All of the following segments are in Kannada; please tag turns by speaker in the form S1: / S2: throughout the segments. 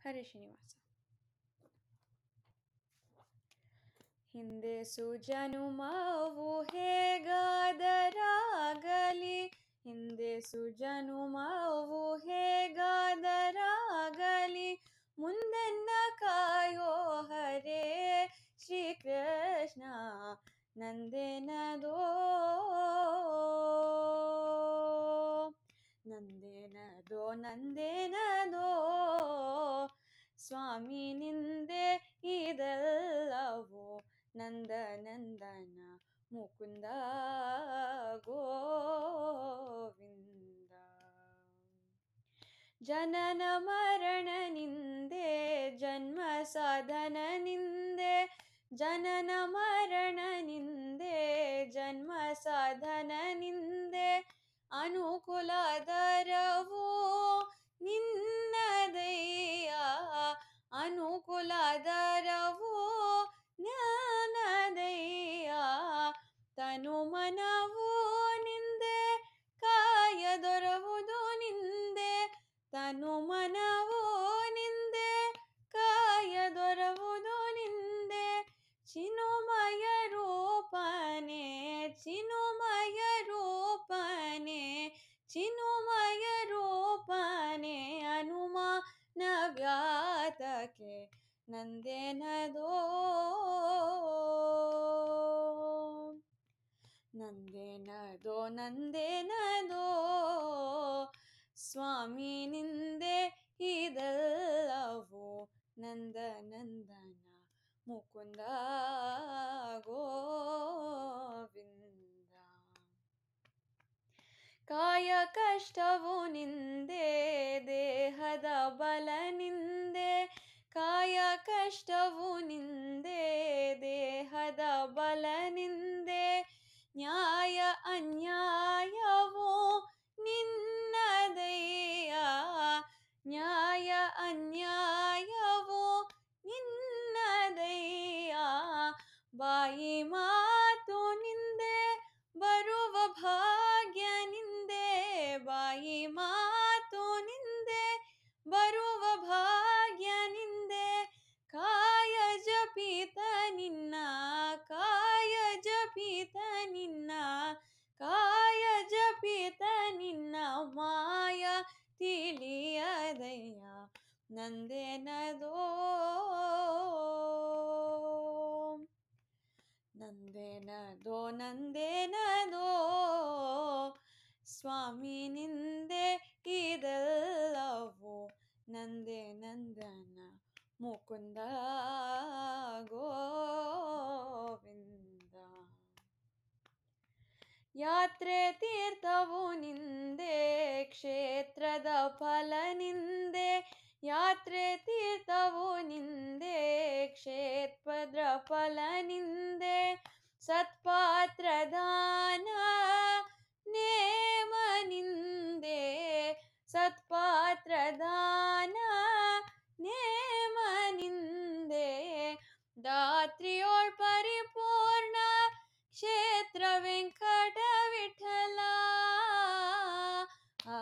S1: ಹರೇ ಶ್ರೀನಿವಾಸ ಹಿಂದೆ ಸುಜನುಮವು ಹೇಗಾದರಾಗಲಿ ಹಿಂದೆ ಸುಜನುಮವು ಹೇಗಾದರಾಗಲಿ ಮುಂದೆನ್ನ ಕಾಯೋ ಹರೇ ಶ್ರೀಕೃಷ್ಣ ನಂದೇನದೋ ನಂದೇನದೋ ನಂದೇನದೋ ಸ್ವಾಮಿ ನಿಂದೆ ಇದೆಲ್ಲವೋ ನಂದ ನಂದನ ಮುಕುಂದ ಗೋವಿಂದ ಜನನ ಮರಣ ನಿಂದೆ ಜನ್ಮ ಸಾಧನ ನಿಂದೆ ಜನನ ಮರಣ ನಿಂದೆ ಜನ್ಮ ಸಾಧನ ನಿಂದೆ ಅನುಕೂಲ ದರವು ನಿನ್ನದಯ್ಯ ಅನುಕೂಲ ದರವು ಜ್ಞಾನದಯ್ಯ ತನು ಮನವು ನಿಂದೆ ಕಾಯ ದೊರವುದು ನಿಂದೆ ತನು ಮನವು ನಿಂದೆ ಕಾಯ ದೊರವುದು ನಿಂದೆ ಚಿನುಮಯ ರೂಪನೆ ಚಿನುಮಯ ರೂಪನೆ ಚಿನುಮಯ ರೂಪನೆ ಹನುಮಾನ ವ್ಯಾತಕ್ಕೆ ನಂದೇನದೋ ನಂದೇನದೋ ನಂದೇನದೋ ಸ್ವಾಮಿ ನಿಂದೆ ಇದೆಲ್ಲವೋ ನಂದ ನಂದನ ಮುಕುಂದ ಗೋವಿಂದ ಕಾಯ ಕಷ್ಟವು ನಿಂದೆ ದೇಹದ ಬಲ ನಿಂದೆ ಕಾಯ ಕಷ್ಟವು ನಿಂದೆ ದೇಹದ ಬಲ ನಿಂದೆ ನ್ಯಾಯ ಅನ್ಯಾಯವು ನಿನ್ನದಯ್ಯ ನ್ಯಾಯ ಅನ್ಯಾಯವು ನಿನ್ನದಯ್ಯ ಬಾಯಿ ಮಾತು ನಿಂದೆ ಬರುವ ಭಾಗ್ಯ ನಿಂದೆ ಬಾಯಿ ಮಾತು ನಿಂದೆ ಬರುವ ಭಾಗ್ಯ ನಿಂದೆ ಕಾಯ ಜಪಿತ ನಿನ್ನ ಕಾಯ ಜಪಿತ ನಿನ್ನ ಕಾಯ ಜಪಿತ ನಿನ್ನ ಮಾಯ ತಿಳಿಯದಯ್ಯ ನಂದೇನದೋ ನಂದೇನದೋ ನಂದೇನದೋ ಸ್ವಾಮಿ ನಿಂದೆ ಇದೆಲ್ಲವೋ ನಂದೇ ನಂದನ ಮುಕುಂದ ಗೋವಿಂದ ಯಾತ್ರೆ ತೀರ್ಥವು ನಿಂದೆ ಕ್ಷೇತ್ರದ ಫಲ ನಿಂದೆ ಯಾತ್ರೆ ತೀರ್ಥವು ನಿಂದೆ ಕ್ಷೇತ್ರದ ಫಲ ನಿಂದೆ ಸತ್ಪಾತ್ರ ದಾನ ನೇಮ ನಿಂದೆ ಸತ್ಪಾತ್ರ ದಾನ ನೇಮ ನಿಂದೆ ದಾತ್ರಿಯೋಳ್ ಪರಿಪೂರ್ಣ ಕ್ಷೇತ್ರ ವೆಂಕಟ ವಿಠಲ ಆ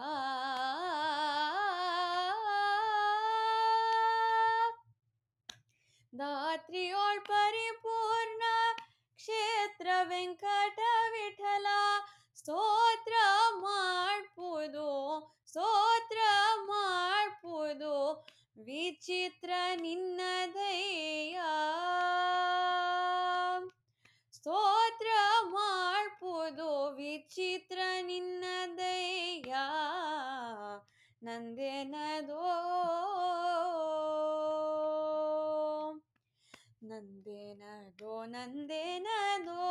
S1: ದಾತ್ರಿಯೋಳ್ ಪರಿಪೂರ್ಣ ಕ್ಷೇತ್ರ ವೆಂಕಟ ವಿಠಲ ಸ್ತೋತ್ರ ಮಾಡ್ಪುದು ಸ್ತೋತ್ರ ಮಾಡ್ಪುದು ವಿಚಿತ್ರ ನಿನ್ನದಯ್ಯ ಸ್ತೋತ್ರ ಮಾಡ್ಪುದು ವಿಚಿತ್ರ ನಿನ್ನದಯ್ಯ ನಂದೇನದೋ ನಂದೇನದೋ ನಂದೇನದೋ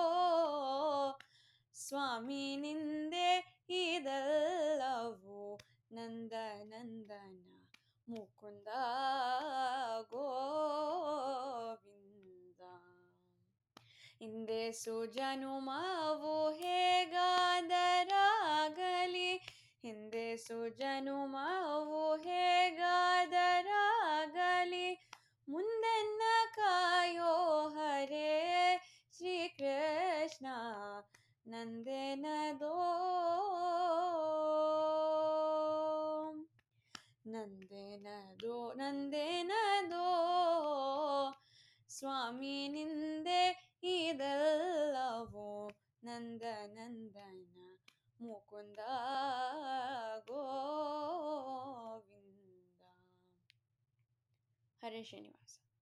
S1: ಸ್ವಾಮಿ ನಿಂದೆ ಇದೆಲ್ಲವೋ ನಂದ ನಂದನ ಮುಕುಂದ ಗೋವಿಂದ ಹಿಂದೆ ಸುಜನುಮವು ಹೇಗಾದರಾಗಲಿ ಹಿಂದೆ ಸುಜನುಮವು ಹೇಗಾದರಾಗಲಿ ಮುಂದೆನ್ನ ಕಾಯೋ ಹರೇ ಶ್ರೀಕೃಷ್ಣ ನಂದೇನದೋ ನಂದೇನದೋ ನಂದೇನ ಸ್ವಾಮಿ ನಿಂದೆ ಇದೆಲ್ಲವೋ ನಂದ ನಂದನ ಮುಕುಂದ ಗೋವಿಂದ ಹರೇ ಶ್ರೀನಿವಾಸ